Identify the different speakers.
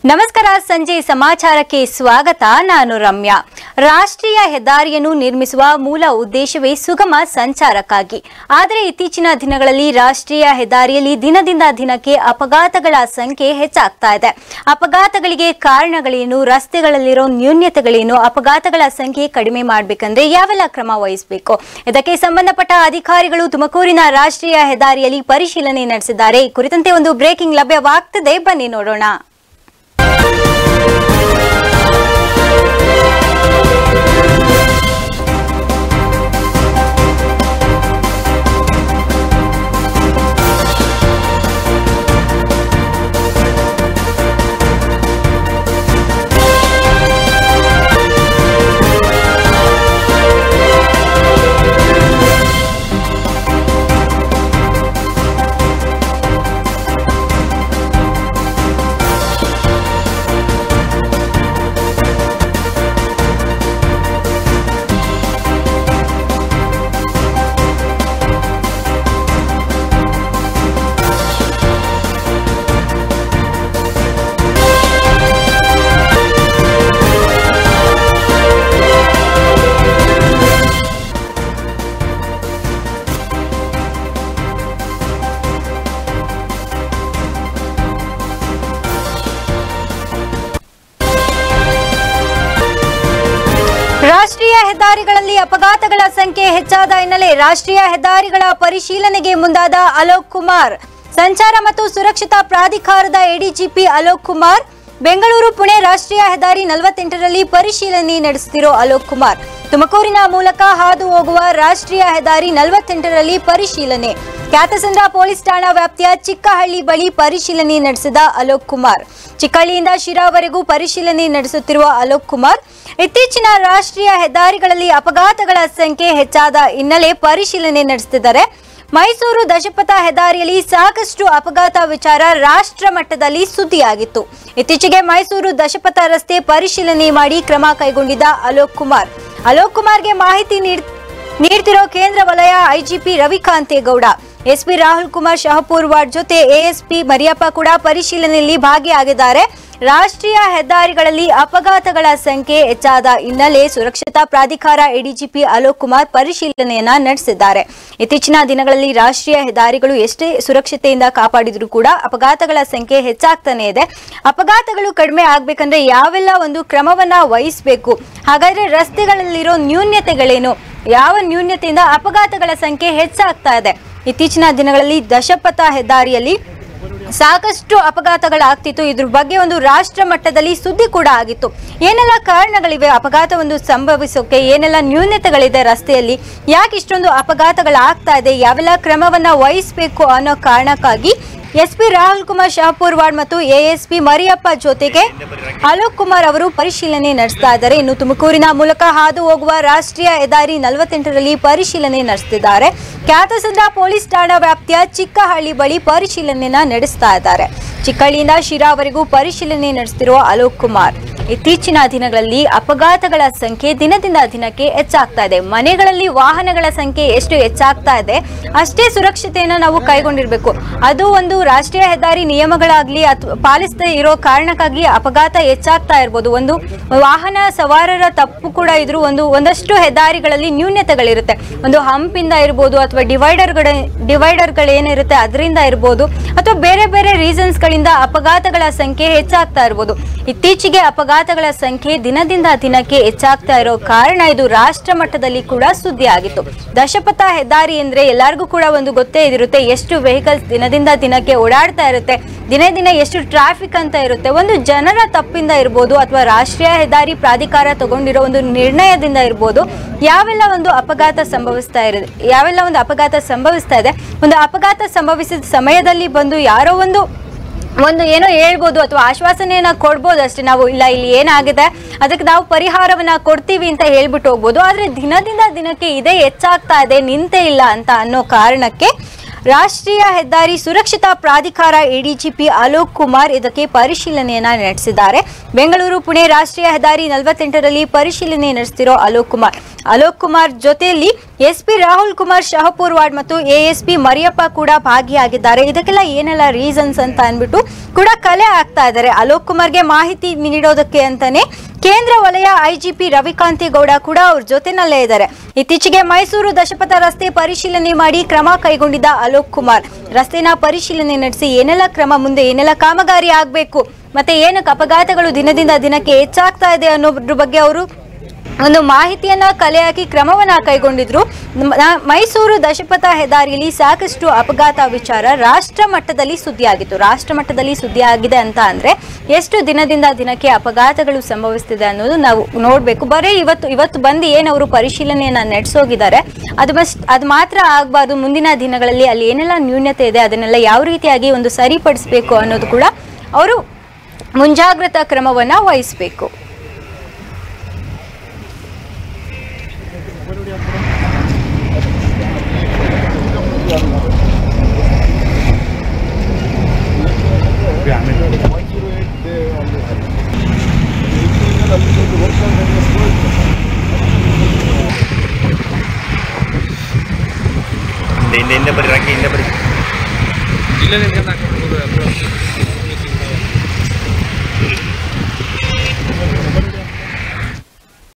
Speaker 1: ನಮಸ್ಕಾರ ಸಂಜೆ ಸಮಾಚಾರಕ್ಕೆ ಸ್ವಾಗತ ನಾನು ರಮ್ಯಾ ರಾಷ್ಟ್ರೀಯ ಹೆದ್ದಾರಿಯನ್ನು ನಿರ್ಮಿಸುವ ಮೂಲ ಉದ್ದೇಶವೇ ಸುಗಮ ಸಂಚಾರಕ್ಕಾಗಿ ಆದರೆ ಇತ್ತೀಚಿನ ದಿನಗಳಲ್ಲಿ ರಾಷ್ಟ್ರೀಯ ಹೆದ್ದಾರಿಯಲ್ಲಿ ದಿನದಿಂದ ದಿನಕ್ಕೆ ಅಪಘಾತಗಳ ಸಂಖ್ಯೆ ಹೆಚ್ಚಾಗ್ತಾ ಇದೆ ಅಪಘಾತಗಳಿಗೆ ಕಾರಣಗಳೇನು ರಸ್ತೆಗಳಲ್ಲಿರೋ ನ್ಯೂನ್ಯತೆಗಳೇನು ಅಪಘಾತಗಳ ಸಂಖ್ಯೆ ಕಡಿಮೆ ಮಾಡಬೇಕಂದ್ರೆ ಯಾವೆಲ್ಲ ಕ್ರಮ ವಹಿಸಬೇಕು ಇದಕ್ಕೆ ಸಂಬಂಧಪಟ್ಟ ಅಧಿಕಾರಿಗಳು ತುಮಕೂರಿನ ರಾಷ್ಟ್ರೀಯ ಹೆದ್ದಾರಿಯಲ್ಲಿ ಪರಿಶೀಲನೆ ನಡೆಸಿದ್ದಾರೆ ಈ ಕುರಿತಂತೆ ಒಂದು ಬ್ರೇಕಿಂಗ್ ಲಭ್ಯವಾಗ್ತದೆ ಬನ್ನಿ ನೋಡೋಣ ರಾಷ್ಟ್ರೀಯ ಹೆದ್ದಾರಿಗಳಲ್ಲಿ ಅಪಘಾತಗಳ ಸಂಖ್ಯೆ ಹೆಚ್ಚಾದ ಹಿನ್ನೆಲೆ ರಾಷ್ಟ್ರೀಯ ಹೆದ್ದಾರಿಗಳ ಪರಿಶೀಲನೆಗೆ ಮುಂದಾದ ಅಲೋಕ್ ಕುಮಾರ್ ಸಂಚಾರ ಮತ್ತು ಸುರಕ್ಷತಾ ಪ್ರಾಧಿಕಾರದ ಎಡಿಜಿಪಿ ಅಲೋಕ್ ಕುಮಾರ್ ಬೆಂಗಳೂರು ಪುಣೆ ರಾಷ್ಟ್ರೀಯ ಹೆದ್ದಾರಿ ನಲವತ್ತೆಂಟರಲ್ಲಿ ಪರಿಶೀಲನೆ ನಡೆಸುತ್ತಿರೋ ಅಲೋಕ್ ಕುಮಾರ್ ತುಮಕೂರಿನ ಮೂಲಕ ಹಾದು ಹೋಗುವ ರಾಷ್ಟ್ರೀಯ ಹೆದ್ದಾರಿ ನಲವತ್ತೆಂಟರಲ್ಲಿ ಪರಿಶೀಲನೆ ಕ್ಯಾತಸಂದ್ರ ಪೊಲೀಸ್ ಠಾಣಾ ವ್ಯಾಪ್ತಿಯ ಚಿಕ್ಕಹಳ್ಳಿ ಬಳಿ ಪರಿಶೀಲನೆ ನಡೆಸಿದ ಅಲೋಕ್ ಕುಮಾರ್ ಚಿಕ್ಕಹಳ್ಳಿಯಿಂದ ಶಿರಾವರೆಗೂ ಪರಿಶೀಲನೆ ನಡೆಸುತ್ತಿರುವ ಅಲೋಕ್ ಕುಮಾರ್ ಇತ್ತೀಚಿನ ರಾಷ್ಟ್ರೀಯ ಹೆದ್ದಾರಿಗಳಲ್ಲಿ ಅಪಘಾತಗಳ ಸಂಖ್ಯೆ ಹೆಚ್ಚಾದ ಹಿನ್ನೆಲೆ ಪರಿಶೀಲನೆ ನಡೆಸುತ್ತಿದ್ದಾರೆ ಮೈಸೂರು ದಶಪಥ ಹೆದ್ದಾರಿಯಲ್ಲಿ ಸಾಕಷ್ಟು ಅಪಘಾತ ವಿಚಾರ ರಾಷ್ಟ್ರ ಮಟ್ಟದಲ್ಲಿ ಸುದ್ದಿಯಾಗಿತ್ತು ಇತ್ತೀಚೆಗೆ ಮೈಸೂರು ದಶಪಥ ರಸ್ತೆ ಪರಿಶೀಲನೆ ಮಾಡಿ ಕ್ರಮ ಕೈಗೊಂಡಿದ್ದ ಅಲೋಕ್ ಕುಮಾರ್ ಅಲೋಕ್ ಕುಮಾರ್ಗೆ ಮಾಹಿತಿ ನೀಡ್- ನೀಡ್ತಿರೋ ಕೇಂದ್ರ ವಲಯ IGP Ravikanthe Gowda SP Rahul Kumar Shahapurwad ಜೊತೆ ಎಎಸ್ಪಿ ಮರಿಯಪ್ಪ ಕೂಡ ಪರಿಶೀಲನೆಯಲ್ಲಿ ಭಾಗಿಯಾಗಿದ್ದಾರೆ ರಾಷ್ಟ್ರೀಯ ಹೆದ್ದಾರಿಗಳಲ್ಲಿ ಅಪಘಾತಗಳ ಸಂಖ್ಯೆ ಹೆಚ್ಚಾದ ಹಿನ್ನೆಲೆ ಸುರಕ್ಷತಾ ಪ್ರಾಧಿಕಾರ ಎಡಿಜಿಪಿ ಅಲೋಕ್ ಕುಮಾರ್ ಪರಿಶೀಲನೆಯನ್ನ ನಡೆಸಿದ್ದಾರೆ ಇತ್ತೀಚಿನ ದಿನಗಳಲ್ಲಿ ರಾಷ್ಟ್ರೀಯ ಹೆದ್ದಾರಿಗಳು ಎಷ್ಟೇ ಸುರಕ್ಷತೆಯಿಂದ ಕಾಪಾಡಿದ್ರು ಕೂಡ ಅಪಘಾತಗಳ ಸಂಖ್ಯೆ ಹೆಚ್ಚಾಗ್ತಾನೆ ಇದೆ ಅಪಘಾತಗಳು ಕಡಿಮೆ ಆಗ್ಬೇಕಂದ್ರೆ ಯಾವೆಲ್ಲ ಒಂದು ಕ್ರಮವನ್ನ ವಹಿಸಬೇಕು ಹಾಗಾದ್ರೆ ರಸ್ತೆಗಳಲ್ಲಿರೋ ನ್ಯೂನ್ಯತೆಗಳೇನು ಯಾವ ನ್ಯೂನ್ಯತೆಯಿಂದ ಅಪಘಾತಗಳ ಸಂಖ್ಯೆ ಹೆಚ್ಚಾಗ್ತಾ ಇದೆ ಇತ್ತೀಚಿನ ದಿನಗಳಲ್ಲಿ ದಶಪಥ ಹೆದ್ದಾರಿಯಲ್ಲಿ ಸಾಕಷ್ಟು ಅಪಘಾತಗಳಾಗ್ತಿತ್ತು ಇದ್ರ ಬಗ್ಗೆ ಒಂದು ರಾಷ್ಟ್ರ ಮಟ್ಟದಲ್ಲಿ ಸುದ್ದಿ ಕೂಡ ಆಗಿತ್ತು ಏನೆಲ್ಲ ಕಾರಣಗಳಿವೆ ಅಪಘಾತ ಒಂದು ಸಂಭವಿಸೋಕೆ ಏನೆಲ್ಲ ನ್ಯೂನತೆಗಳಿದೆ ರಸ್ತೆಯಲ್ಲಿ ಯಾಕೆ ಇಷ್ಟೊಂದು ಅಪಘಾತಗಳಾಗ್ತಾ ಇದೆ ಯಾವೆಲ್ಲ ಕ್ರಮವನ್ನ ವಹಿಸಬೇಕು ಅನ್ನೋ ಕಾರಣಕ್ಕಾಗಿ ಎಸ್ಪಿ ರಾಹುಲ್ ಕುಮಾರ್ ಶಹಪೂರ್ ವಾರ್ಡ್ ಮತ್ತು ಎಎಸ್ಪಿ ಮರಿಯಪ್ಪ ಜೊತೆಗೆ ಅಲೋಕ್ ಕುಮಾರ್ ಅವರು ಪರಿಶೀಲನೆ ನಡೆಸ್ತಾ ಇದ್ದಾರೆ ಇನ್ನು ತುಮಕೂರಿನ ಮೂಲಕ ಹಾದು ಹೋಗುವ ರಾಷ್ಟ್ರೀಯ ಹೆದ್ದಾರಿ ನಲವತ್ತೆಂಟರಲ್ಲಿ ಪರಿಶೀಲನೆ ನಡೆಸುತ್ತಿದ್ದಾರೆ ಖ್ಯಾತಸಂದ್ರ ಪೊಲೀಸ್ ಠಾಣಾ ವ್ಯಾಪ್ತಿಯ ಚಿಕ್ಕಹಳ್ಳಿ ಬಳಿ ಪರಿಶೀಲನೆಯನ್ನ ನಡೆಸ್ತಾ ಇದ್ದಾರೆ ಚಿಕ್ಕಹಳ್ಳಿಯಿಂದ ಶಿರಾವರೆಗೂ ಪರಿಶೀಲನೆ ನಡೆಸುತ್ತಿರುವ ಅಲೋಕ್ ಕುಮಾರ್ ಇತ್ತೀಚಿನ ದಿನಗಳಲ್ಲಿ ಅಪಘಾತಗಳ ಸಂಖ್ಯೆ ದಿನದಿಂದ ದಿನಕ್ಕೆ ಹೆಚ್ಚಾಗ್ತಾ ಇದೆ ಮನೆಗಳಲ್ಲಿ ವಾಹನಗಳ ಸಂಖ್ಯೆ ಎಷ್ಟು ಹೆಚ್ಚಾಗ್ತಾ ಇದೆ ಅಷ್ಟೇ ಸುರಕ್ಷತೆಯನ್ನು ನಾವು ಕೈಗೊಂಡಿರ್ಬೇಕು ಅದು ಒಂದು ರಾಷ್ಟ್ರೀಯ ಹೆದ್ದಾರಿ ನಿಯಮಗಳಾಗ್ಲಿ ಅಥವಾ ಪಾಲಿಸದೇ ಇರೋ ಕಾರಣಕ್ಕಾಗಿ ಅಪಘಾತ ಹೆಚ್ಚಾಗ್ತಾ ಇರ್ಬೋದು ಒಂದು ವಾಹನ ಸವಾರರ ತಪ್ಪು ಕೂಡ ಇದ್ರು ಒಂದು ಒಂದಷ್ಟು ಹೆದ್ದಾರಿಗಳಲ್ಲಿ ನ್ಯೂನ್ಯತೆಗಳಿರುತ್ತೆ ಒಂದು ಹಂಪಿಂದ ಇರ್ಬೋದು ಅಥವಾ ಡಿವೈಡರ್ಗಳ ಡಿವೈಡರ್ಗಳೇನಿರುತ್ತೆ ಅದರಿಂದ ಇರ್ಬೋದು ಅಥವಾ ಬೇರೆ ಬೇರೆ ರೀಸನ್ಸ್ಗಳಿಂದ ಅಪಘಾತಗಳ ಸಂಖ್ಯೆ ಹೆಚ್ಚಾಗ್ತಾ ಇರ್ಬೋದು ಇತ್ತೀಚೆಗೆ ಅಪಘಾತಗಳ ಸಂಖ್ಯೆ ದಿನದಿಂದ ದಿನಕ್ಕೆ ಹೆಚ್ಚಾಗ್ತಾ ಇರೋ ಕಾರಣ ಇದು ರಾಷ್ಟ್ರ ಮಟ್ಟದಲ್ಲಿ ಕೂಡ ಸುದ್ದಿ ಆಗಿತ್ತು ದಶಪಥ ಹೆದ್ದಾರಿ ಅಂದ್ರೆ ಎಲ್ಲರಿಗೂ ಕೂಡ ಒಂದು ಗೊತ್ತೇ ಇದಿರುತ್ತೆ ಎಷ್ಟು ವೆಹಿಕಲ್ಸ್ ದಿನದಿಂದ ದಿನಕ್ಕೆ ಓಡಾಡ್ತಾ ಇರುತ್ತೆ ದಿನೇ ದಿನ ಎಷ್ಟು ಟ್ರಾಫಿಕ್ ಅಂತ ಇರುತ್ತೆ ಒಂದು ಜನರ ತಪ್ಪಿಂದ ಇರ್ಬೋದು ಅಥವಾ ರಾಷ್ಟ್ರೀಯ ಹೆದ್ದಾರಿ ಪ್ರಾಧಿಕಾರ ತಗೊಂಡಿರೋ ಒಂದು ನಿರ್ಣಯದಿಂದ ಇರ್ಬೋದು ಯಾವೆಲ್ಲ ಒಂದು ಅಪಘಾತ ಸಂಭವಿಸ್ತಾ ಇರುತ್ತೆ ಯಾವೆಲ್ಲ ಒಂದು ಅಪಘಾತ ಸಂಭವಿಸ್ತಾ ಇದೆ ಒಂದು ಅಪಘಾತ ಸಂಭವಿಸಿದ ಸಮಯದಲ್ಲಿ ಬಂದು ಯಾರೋ ಒಂದು ಒಂದು ಏನೋ ಹೇಳ್ಬೋದು ಅಥವಾ ಆಶ್ವಾಸನೆಯನ್ನ ಕೊಡ್ಬೋದು ಅಷ್ಟೇ ನಾವು ಇಲ್ಲ ಇಲ್ಲಿ ಏನಾಗಿದೆ ಅದಕ್ಕೆ ನಾವು ಪರಿಹಾರವನ್ನ ಕೊಡ್ತೀವಿ ಅಂತ ಹೇಳ್ಬಿಟ್ಟು ಹೋಗ್ಬೋದು ಆದ್ರೆ ದಿನದಿಂದ ದಿನಕ್ಕೆ ಇದೇ ಹೆಚ್ಚಾಗ್ತಾ ಇದೆ ನಿಂತೇ ಇಲ್ಲ ಅಂತ ಅನ್ನೋ ಕಾರಣಕ್ಕೆ ರಾಷ್ಟ್ರೀಯ ಹೆದ್ದಾರಿ ಸುರಕ್ಷತಾ ಪ್ರಾಧಿಕಾರ ಎಡಿಜಿಪಿ ಅಲೋಕ್ ಕುಮಾರ್ ಇದಕ್ಕೆ ಪರಿಶೀಲನೆಯನ್ನ ನಡೆಸಿದ್ದಾರೆ ಬೆಂಗಳೂರು ಪುಣೆ ರಾಷ್ಟ್ರೀಯ ಹೆದ್ದಾರಿ ನಲವತ್ತೆಂಟರಲ್ಲಿ ಪರಿಶೀಲನೆ ನಡೆಸ್ತಿರೋ ಅಲೋಕ್ ಕುಮಾರ್ ಅಲೋಕ್ ಕುಮಾರ್ ಜೊತೆಯಲ್ಲಿ ಎಸ್ಪಿ ರಾಹುಲ್ ಕುಮಾರ್ ಶಹಪುರ್ ವಾರ್ಡ್ ಮತ್ತು ಎಎಸ್ಪಿ ಮರಿಯಪ್ಪ ಕೂಡ ಭಾಗಿಯಾಗಿದ್ದಾರೆ ಇದಕ್ಕೆಲ್ಲ ಏನೆಲ್ಲ ರೀಸನ್ಸ್ ಅಂತ ಅಂದ್ಬಿಟ್ಟು ಕೂಡ ಕಲೆ ಆಗ್ತಾ ಇದ್ದಾರೆ ಅಲೋಕ್ ಕುಮಾರ್ಗೆ ಮಾಹಿತಿ ನೀಡೋದಕ್ಕೆ ಅಂತಾನೆ ಕೇಂದ್ರ ವಲಯ ಐಜಿಪಿ ರವಿಕಾಂತೇಗೌಡ ಕೂಡ ಅವ್ರ ಜೊತೆನಲ್ಲೇ ಇದ್ದಾರೆ ಇತ್ತೀಚೆಗೆ ಮೈಸೂರು ದಶಪಥ ರಸ್ತೆ ಪರಿಶೀಲನೆ ಮಾಡಿ ಕ್ರಮ ಕೈಗೊಂಡಿದ್ದ ಅಲೋಕ್ ಕುಮಾರ್ ರಸ್ತೆನ ಪರಿಶೀಲನೆ ನಡೆಸಿ ಏನೆಲ್ಲ ಕ್ರಮ ಮುಂದೆ ಏನೆಲ್ಲ ಕಾಮಗಾರಿ ಆಗಬೇಕು ಮತ್ತೆ ಏನಕ್ಕೆ ಅಪಘಾತಗಳು ದಿನದಿಂದ ದಿನಕ್ಕೆ ಹೆಚ್ಚಾಗ್ತಾ ಇದೆ ಅನ್ನೋದ್ರ ಬಗ್ಗೆ ಅವರು ಒಂದು ಮಾಹಿತಿಯನ್ನ ಕಲೆ ಹಾಕಿ ಕ್ರಮವನ್ನ ಕೈಗೊಂಡಿದ್ರು ಮ- ನ- ಮೈಸೂರು ದಶಪಥ ಹೆದ್ದಾರಿಯಲ್ಲಿ ಸಾಕಷ್ಟು ಅಪಘಾತ ವಿಚಾರ ರಾಷ್ಟ್ರ ಮಟ್ಟದಲ್ಲಿ ಸುದ್ದಿಯಾಗಿತ್ತು ರಾಷ್ಟ್ರ ಮಟ್ಟದಲ್ಲಿ ಸುದ್ದಿ ಆಗಿದೆ ಅಂತ ಅಂದ್ರೆ ಎಷ್ಟು ದಿನದಿಂದ ದಿನಕ್ಕೆ ಅಪಘಾತಗಳು ಸಂಭವಿಸ್ತಿದೆ ಅನ್ನೋದು ನಾವು ನೋಡ್ಬೇಕು ಬರೀ ಇವತ್ತು ಇವತ್ತು ಬಂದು ಏನು ಅವರು ಪರಿಶೀಲನೆಯನ್ನ ನಡೆಸೋಗಿದ್ದಾರೆ ಅದು ಮಸ್ ಅದು ಮಾತ್ರ ಆಗಬಾರ್ದು ಮುಂದಿನ ದಿನಗಳಲ್ಲಿ ಅಲ್ಲಿ ಏನೆಲ್ಲ ನ್ಯೂನ್ಯತೆ ಇದೆ ಅದನ್ನೆಲ್ಲ ಯಾವ ರೀತಿಯಾಗಿ ಒಂದು ಸರಿಪಡಿಸಬೇಕು ಅನ್ನೋದು ಕೂಡ ಅವರು ಮುಂಜಾಗ್ರತಾ ಕ್ರಮವನ್ನ ವಹಿಸಬೇಕು
Speaker 2: ಹಿಂದೆ ಹಿಂದೆ ಹಿಂದೆ ಬರ್ರಿ ರಾಕಿ ಹಿಂದೆ ಬರ್ರಿ
Speaker 3: ಇಲ್ಲೇ ನಿಂತ್ಕೊಂಡು ಹಾಕ್ಬಿಡ್ಬೋದು